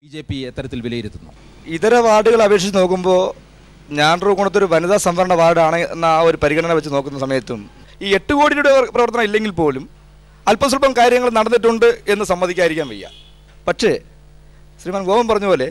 B J P എത്തരത്തിൽ വിലയിരുത്തുന്നു ഇതര വാർഡുകൾ അപേക്ഷിച്ച് നോക്കുമ്പോൾ ഞാണ്ടൂർകുണത്ത് ഒരു വനിതാ സംവരണ വാർഡാണ് എന്ന ആ ഒരു പരിഗണന വെച്ച് നോക്കുന്ന സമയത്തും ഈ എട്ട് കോടി രൂപയുടെ പ്രവർത്തനം ഇല്ലെങ്കിൽ പോലും അല്പം സ്വല്പം കാര്യങ്ങൾ നടന്നിട്ടുണ്ട് എന്ന് സമ്മതിക്കാതിരിക്കാൻ വയ്യ പക്ഷേ ശ്രീമാൻ ഗോപൻ പറഞ്ഞ പോലെ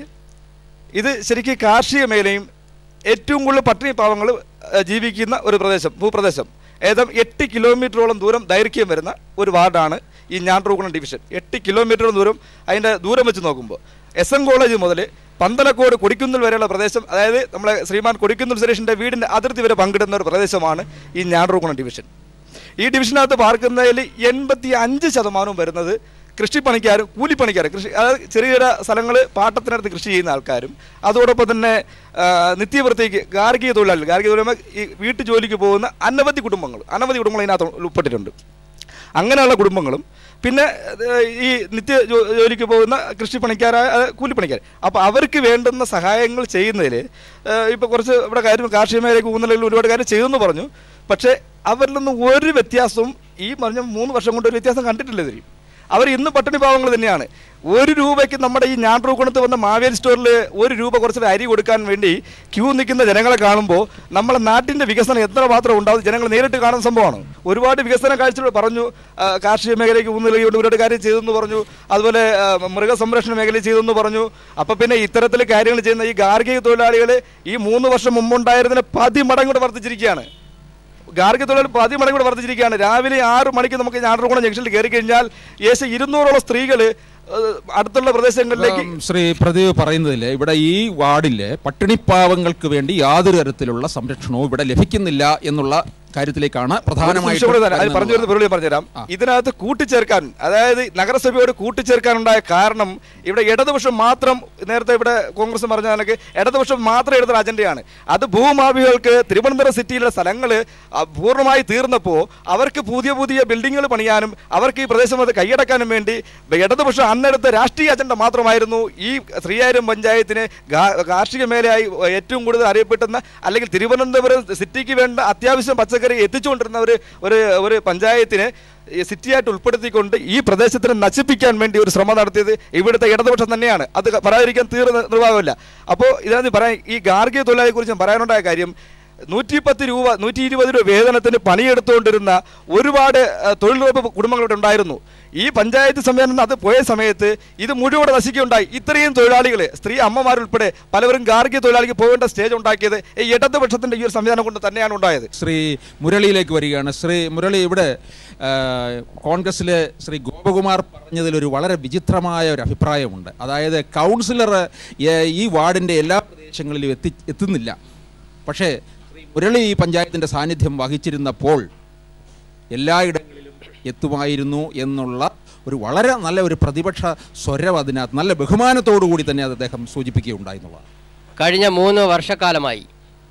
ഇത് ശരിക്കും കാർഷിക മേഖലയും ഏറ്റവും കൂടുതൽ പട്ടിണി പാവങ്ങൾ ജീവിക്കുന്ന ഒരു പ്രദേശം ഭൂപ്രദേശം ഏതാണ്ട് എട്ട് കിലോമീറ്ററോളം ദൂരം ദൈർഘ്യം വരുന്ന ഒരു വാർഡാണ് ഈ ഞാണ്ടൂർകുളം ഡിവിഷൻ എട്ട് കിലോമീറ്റർ ദൂരം അതിൻ്റെ ദൂരം വെച്ച് നോക്കുമ്പോൾ എസ് എൻ കോളേജ് മുതൽ പന്തലക്കോട് കൊടിക്കുന്നിൽ വരെയുള്ള പ്രദേശം അതായത് നമ്മളെ ശ്രീമാൻ കൊടിക്കുന്നിൽ സുരേഷിൻ്റെ വീടിൻ്റെ അതിർത്തി വരെ പങ്കിടുന്ന ഒരു പ്രദേശമാണ് ഈ ഞാണ്ടൂർകുളം ഡിവിഷൻ ഈ ഡിവിഷനകത്ത് പാർക്കുന്നതിൽ എൺപത്തി അഞ്ച് ശതമാനവും വരുന്നത് കൃഷിപ്പണിക്കാരും കൂലിപ്പണിക്കാരും കൃഷി അതായത് ചെറിയ ചെറിയ സ്ഥലങ്ങൾ പാട്ടത്തിനടുത്ത് കൃഷി ചെയ്യുന്ന ആൾക്കാരും അതോടൊപ്പം തന്നെ ആ, നിത്യവൃത്തിക്ക് ഗാർഹിക തൊഴിലാളികൾ ഗാർഹിക തൊഴിലാളികൾ ഈ വീട്ടു ജോലിക്ക് പോകുന്ന അനവധി കുടുംബങ്ങൾ അനവധി കുടുംബങ്ങൾ ഇതിനകത്ത് ഉൾപ്പെട്ടിട്ടുണ്ട് അങ്ങനെയുള്ള കുടുംബങ്ങളും പിന്നെ ഏഹ്, ഈ നിത്യ ജോ- ജോലിക്ക് പോകുന്ന കൃഷിപ്പണിക്കാരായ അഹ് കൂലിപ്പണിക്കാർ അപ്പോൾ അവർക്ക് വേണ്ടുന്ന സഹായങ്ങൾ ചെയ്യുന്നതിൽ ഇപ്പോൾ കുറച്ച് ഇവിടെ കാര്യം കാർഷിക മേഖലയ്ക്ക് ഊന്നലുകൾ ഒരുപാട് കാര്യം ചെയ്തെന്ന് പറഞ്ഞു പക്ഷേ അവരിൽ നിന്ന് ഒരു വ്യത്യാസവും ഈ പറഞ്ഞ മൂന്ന് വർഷം കൊണ്ട് ഒരു വ്യത്യാസം കണ്ടിട്ടില്ല ഇതിൽ അവർ ഇന്ന് പട്ടിണി പാവങ്ങൾ തന്നെയാണ് ഒരു രൂപയ്ക്ക് നമ്മുടെ ഈ ഞാണ്ടൂക്കുണത്ത് വന്ന മാവേലി സ്റ്റോറിൽ ഒരു രൂപ കുറച്ച് അരി കൊടുക്കാൻ വേണ്ടി ക്യൂ നിൽക്കുന്ന ജനങ്ങളെ കാണുമ്പോൾ നമ്മളെ നാട്ടിൻ്റെ വികസനം എത്ര മാത്രം ഉണ്ടാവും ജനങ്ങൾ നേരിട്ട് കാണുന്ന സംഭവമാണ് ഒരുപാട് വികസന കാഴ്ചകൾ പറഞ്ഞു ആ, കാർഷിക മേഖലയ്ക്ക് ഊന്നലുകൊണ്ട് ഒരുപാട് കാര്യം ചെയ്തെന്ന് പറഞ്ഞു അതുപോലെ ആ, മൃഗസംരക്ഷണ മേഖലയിൽ ചെയ്തെന്ന് പറഞ്ഞു അപ്പോൾ പിന്നെ ഇത്തരത്തിൽ കാര്യങ്ങൾ ചെയ്യുന്ന ഈ ഗാർഹിക തൊഴിലാളികൾ ഈ മൂന്ന് വർഷം മുമ്പുണ്ടായിരുന്നതിന് പതിമടങ്ങ് കൂടെ വർദ്ധിച്ചിരിക്കുകയാണ് ഗാർഹിക തൊഴിൽ പതി മണിക്കൂർ കൂടെ വർദ്ധിച്ചിരിക്കുകയാണ് രാവിലെ ആറ് മണിക്ക് നമുക്ക് ഞാണ്ടൂർകുളം ജംഗ്ഷനിൽ കയറി കഴിഞ്ഞാൽ ഏകദേശം ഇരുന്നൂറോളം സ്ത്രീകൾ അടുത്തുള്ള പ്രദേശങ്ങളിലേക്ക് ഉം, ശ്രീ പ്രദീപ് പറയുന്നതിൽ ഇവിടെ ഈ വാർഡിലെ പട്ടിണിപ്പാവങ്ങൾക്ക് വേണ്ടി യാതൊരു തരത്തിലുള്ള സംരക്ഷണവും ഇവിടെ ലഭിക്കുന്നില്ല എന്നുള്ള കാര്യത്തിലേക്കാണ് ഒരു നിമിഷം കൂടെ തരാം. അത് പറഞ്ഞു വരുന്ന പൊരുളി പറഞ്ഞുതരാം ആ. ഇതിനകത്ത് കൂട്ടിച്ചേർക്കാൻ അതായത് നഗരസഭയോട് കൂട്ടിച്ചേർക്കാനുണ്ടായ കാരണം ഇവിടെ ഇടതുപക്ഷം മാത്രം നേരത്തെ ഇവിടെ കോൺഗ്രസ് പറഞ്ഞ കണക്ക് ഇടതുപക്ഷം മാത്രം എടുത്ത അജണ്ടയാണ് അത് ഭൂമാഫികൾക്ക് തിരുവനന്തപുരം സിറ്റിയിലെ സ്ഥലങ്ങൾ പൂർണ്ണമായി തീർന്നപ്പോൾ അവർക്ക് പുതിയ പുതിയ ബിൽഡിങ്ങുകൾ പണിയാനും അവർക്ക് ഈ പ്രദേശം അത് കൈയടക്കാനും വേണ്ടി ഇടതുപക്ഷം അന്നെടുത്ത രാഷ്ട്രീയ അജണ്ട മാത്രമായിരുന്നു ഈ ശ്രീകാര്യം പഞ്ചായത്തിന് ഗാ- കാർഷിക മേഖലയായി ഏറ്റവും കൂടുതൽ അറിയപ്പെടുന്ന അല്ലെങ്കിൽ തിരുവനന്തപുരം സിറ്റിക്ക് വേണ്ട അത്യാവശ്യം പച്ചക്കറി എത്തിച്ചുകൊണ്ടിരുന്ന ഒരു ഒരു ഒരു പഞ്ചായത്തിനെ ഈ സിറ്റിയായിട്ട് ഉൾപ്പെടുത്തിക്കൊണ്ട് ഈ പ്രദേശത്തിനെ നശിപ്പിക്കാൻ വേണ്ടി ഒരു ശ്രമം നടത്തിയത് ഇവിടുത്തെ ഇടതുപക്ഷം തന്നെയാണ് അത് പറയാതിരിക്കാൻ തീർന്ന നിർവാഹമില്ല അപ്പോൾ ഇതിനകത്ത് പറയാൻ ഈ ഗാർഹിക തൊഴിലാളിയെ കുറിച്ച് പറയാനുണ്ടായ കാര്യം നൂറ്റി പത്ത് രൂപ നൂറ്റി ഇരുപത് രൂപ വേതനത്തിന് പണിയെടുത്തുകൊണ്ടിരുന്ന ഒരുപാട് ആ, തൊഴിലുറപ്പ് കുടുംബങ്ങളുടെ ഉണ്ടായിരുന്നു ഈ പഞ്ചായത്ത് സമ്മേളനം അത് പോയ സമയത്ത് ഇത് മുഴുവൻ നശിക്കുകയുണ്ടായി ഇത്രയും തൊഴിലാളികൾ സ്ത്രീ അമ്മമാരുൾപ്പെടെ പലവരും ഗാർഹിക തൊഴിലാളിക്ക് പോകേണ്ട സ്റ്റേജ് ഉണ്ടാക്കിയത് ഈ ഇടതുപക്ഷത്തിന്റെ ഈ ഒരു സംവിധാനം കൊണ്ട് തന്നെയാണ് ഉണ്ടായത് ശ്രീ മുരളിയിലേക്ക് വരികയാണ് ശ്രീ മുരളി ഇവിടെ ആ, കോൺഗ്രസിലെ ശ്രീ ഗോപകുമാർ പറഞ്ഞതിലൊരു വളരെ വിചിത്രമായ ഒരു അഭിപ്രായമുണ്ട് അതായത് കൗൺസിലർ ഏ, ഈ വാർഡിൻ്റെ എല്ലാ പ്രദേശങ്ങളിലും എത്തി എത്തുന്നില്ല പക്ഷേ ശ്രീ മുരളി ഈ പഞ്ചായത്തിൻ്റെ സാന്നിധ്യം വഹിച്ചിരുന്നപ്പോൾ എല്ലായിടങ്ങളിലും എത്തുമായിരുന്നു എന്നുള്ള ഒരു വളരെ നല്ല ഒരു പ്രതിപക്ഷ സ്വരം അതിനകത്ത് നല്ല ബഹുമാനത്തോടു കൂടി തന്നെ അത് അദ്ദേഹം സൂചിപ്പിക്കുകയുണ്ടായി എന്നുള്ളതാണ് കഴിഞ്ഞ മൂന്ന് വർഷക്കാലമായി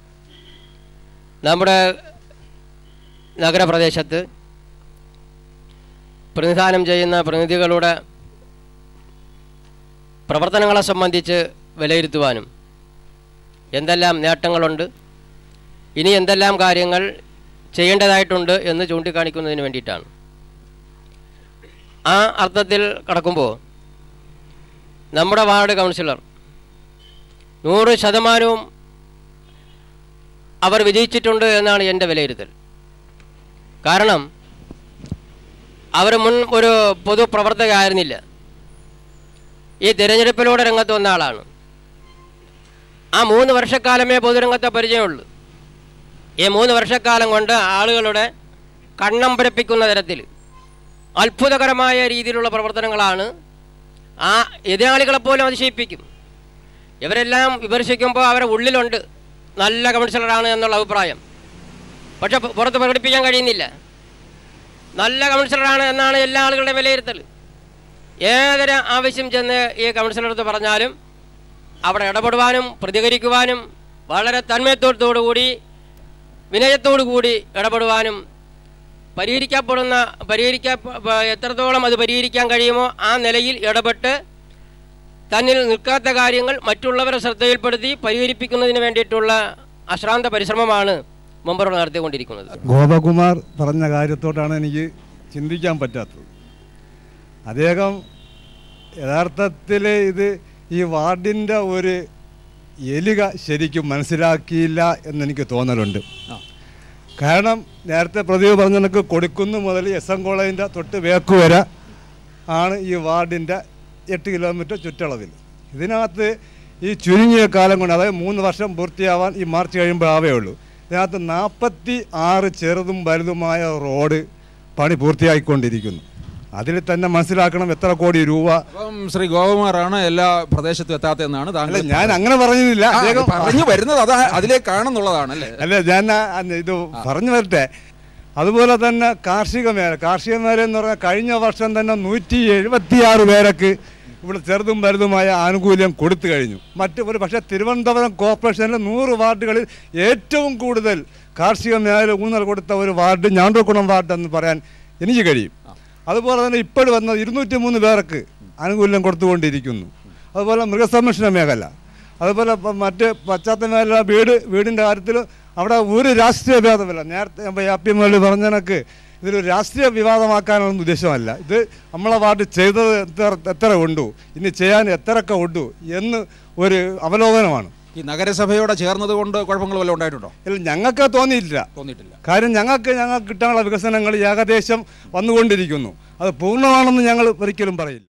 നമ്മുടെ നഗരപ്രദേശത്ത് പ്രതിനിധാനം ചെയ്യുന്ന പ്രതിനിധികളുടെ പ്രവർത്തനങ്ങളെ സംബന്ധിച്ച് വിലയിരുത്തുവാനും എന്തെല്ലാം നേട്ടങ്ങളുണ്ട് ഇനി എന്തെല്ലാം കാര്യങ്ങൾ ചെയ്യേണ്ടതായിട്ടുണ്ട് എന്ന് ചൂണ്ടിക്കാണിക്കുന്നതിന് വേണ്ടിയിട്ടാണ് ആ അർത്ഥത്തിൽ കടക്കുമ്പോൾ നമ്മുടെ വാർഡ് കൗൺസിലർ നൂറ് ശതമാനവും അവർ വിജയിച്ചിട്ടുണ്ട് എന്നാണ് എൻ്റെ വിലയിരുത്തൽ കാരണം അവർ മുൻ ഒരു പൊതുപ്രവർത്തകയായിരുന്നില്ല ഈ തിരഞ്ഞെടുപ്പിലൂടെ രംഗത്ത് വന്ന ആളാണ് ആ മൂന്ന് വർഷക്കാലമേ പൊതുരംഗത്തെ പരിചയമുള്ളൂ ഈ മൂന്ന് വർഷക്കാലം കൊണ്ട് ആളുകളുടെ കണ്ണമ്പരപ്പിക്കുന്ന തരത്തിൽ അത്ഭുതകരമായ രീതിയിലുള്ള പ്രവർത്തനങ്ങളാണ് ആ എതിരാളികളെപ്പോലും അതിശയിപ്പിക്കും ഇവരെല്ലാം വിമർശിക്കുമ്പോൾ അവരെ ഉള്ളിലുണ്ട് നല്ല കൗൺസിലറാണ് എന്നുള്ള അഭിപ്രായം പക്ഷെ പു- പുറത്ത് പ്രകടിപ്പിക്കാൻ കഴിയുന്നില്ല നല്ല കൗൺസിലറാണ് എന്നാണ് എല്ലാ ആളുകളുടെയും വിലയിരുത്തൽ ഏതൊരു ആവശ്യം ചെന്ന് ഈ കൗൺസിലർക്ക് പറഞ്ഞാലും അവിടെ ഇടപെടുവാനും പ്രതികരിക്കുവാനും വളരെ തന്മയത്തോടു കൂടി വിനയത്തോടു കൂടി ഇടപെടുവാനും പരിഹരിക്കപ്പെടുന്ന പരിഹരിക്ക എത്രത്തോളം അത് പരിഹരിക്കാൻ കഴിയുമോ ആ നിലയിൽ ഇടപെട്ട് തന്നിൽ നിൽക്കാത്ത കാര്യങ്ങൾ മറ്റുള്ളവരെ ശ്രദ്ധയിൽപ്പെടുത്തി പരിഹരിപ്പിക്കുന്നതിന് വേണ്ടിയിട്ടുള്ള അശ്രാന്ത പരിശ്രമമാണ് മെമ്പർ നടത്തിക്കൊണ്ടിരിക്കുന്നത് ഗോപകുമാർ പറഞ്ഞ കാര്യത്തോടാണ് എനിക്ക് ചിന്തിക്കാൻ പറ്റാത്തത് അദ്ദേഹം യഥാർത്ഥത്തിൽ ഇത് ഈ വാർഡിൻ്റെ ഒരു എലിക ശരിക്കും മനസ്സിലാക്കിയില്ല എന്നെനിക്ക് തോന്നലുണ്ട് ആ. കാരണം നേരത്തെ പ്രദീപ് പറഞ്ഞ കണക്ക് കൊടുക്കുന്നു മുതൽ എസ് എൻ കോളേജിൻ്റെ തൊട്ട് വേക്ക് വരെ ആണ് ഈ വാർഡിൻ്റെ എട്ട് കിലോമീറ്റർ ചുറ്റളവിൽ ഇതിനകത്ത് ഈ ചുരുങ്ങിയ കാലം കൊണ്ട് അതായത് മൂന്ന് വർഷം പൂർത്തിയാവാൻ ഈ മാർച്ച് കഴിയുമ്പോഴാവേ ഉള്ളൂ ഇതിനകത്ത് നാൽപ്പത്തി ആറ് ചെറുതും വലുതുമായ റോഡ് പണി പൂർത്തിയായിക്കൊണ്ടിരിക്കുന്നു അതിൽ തന്നെ മനസ്സിലാക്കണം എത്ര കോടി രൂപ അപ്പം ശ്രീ ഗോപകുമാറാണ് എല്ലാ പ്രദേശത്തും എത്താത്തതെന്നാണ് അല്ല താങ്കൾ ഞാൻ അങ്ങനെ പറഞ്ഞില്ല ആ, അദ്ദേഹം പറഞ്ഞു വരുന്നത് അതാ അതിലേക്കാണെന്നുള്ളതാണ് അല്ലേ അല്ല ഞാൻ ആ- അന്ന് ഇത് പറഞ്ഞു വരട്ടെ അതുപോലെ തന്നെ കാർഷിക മേഖല കാർഷിക മേഖല എന്ന് പറഞ്ഞാൽ കഴിഞ്ഞ വർഷം തന്നെ നൂറ്റി എഴുപത്തിയാറ് പേർക്ക് ഇവിടെ ചെറുതും വലുതുമായ ആനുകൂല്യം കൊടുത്തു കഴിഞ്ഞു മറ്റ് ഒരു പക്ഷേ തിരുവനന്തപുരം കോർപ്പറേഷനിലെ നൂറ് വാർഡുകളിൽ ഏറ്റവും കൂടുതൽ കാർഷിക മേഖല ഊന്നൽ കൊടുത്ത ഒരു വാർഡ് ഞാണ്ടൂർക്കുളം വാർഡ് എന്ന് പറയാൻ എനിക്ക് കഴിയും അതുപോലെ തന്നെ ഇപ്പോഴും വന്ന ഇരുന്നൂറ്റി മൂന്ന് പേർക്ക് ആനുകൂല്യം കൊടുത്തുകൊണ്ടിരിക്കുന്നു അതുപോലെ മൃഗസംരക്ഷണ മേഖല അതുപോലെ ഇപ്പം മറ്റ് പശ്ചാത്തല മേഖല വീട് വീടിൻ്റെ കാര്യത്തിൽ അവിടെ ഒരു രാഷ്ട്രീയ ഭേദമില്ല നേരത്തെ ഞാൻ അപ്പി മുതൽ പറഞ്ഞ കണക്ക് ഇതൊരു രാഷ്ട്രീയ വിവാദമാക്കാനൊന്നും ഉദ്ദേശമല്ല ഇത് നമ്മളെ വാർഡ് ചെയ്തത് എത്ര എത്ര ഉണ്ടു ഇനി ചെയ്യാൻ എത്രയൊക്കെ ഉണ്ടു എന്ന് ഒരു അവലോകനമാണ് ഈ നഗരസഭയോടെ ചേർന്നത് കൊണ്ട് കുഴപ്പങ്ങൾ വല്ലതും ഉണ്ടായിട്ടുണ്ടോ ഇല്ല ഞങ്ങൾക്ക് തോന്നിയിട്ടില്ല തോന്നിയിട്ടില്ല കാര്യം ഞങ്ങൾക്ക് ഞങ്ങൾക്ക് കിട്ടാനുള്ള വികസനങ്ങൾ ഏകദേശം വന്നുകൊണ്ടിരിക്കുന്നു അത് പൂർണ്ണമാണെന്ന് ഞങ്ങൾ ഒരിക്കലും പറയില്ല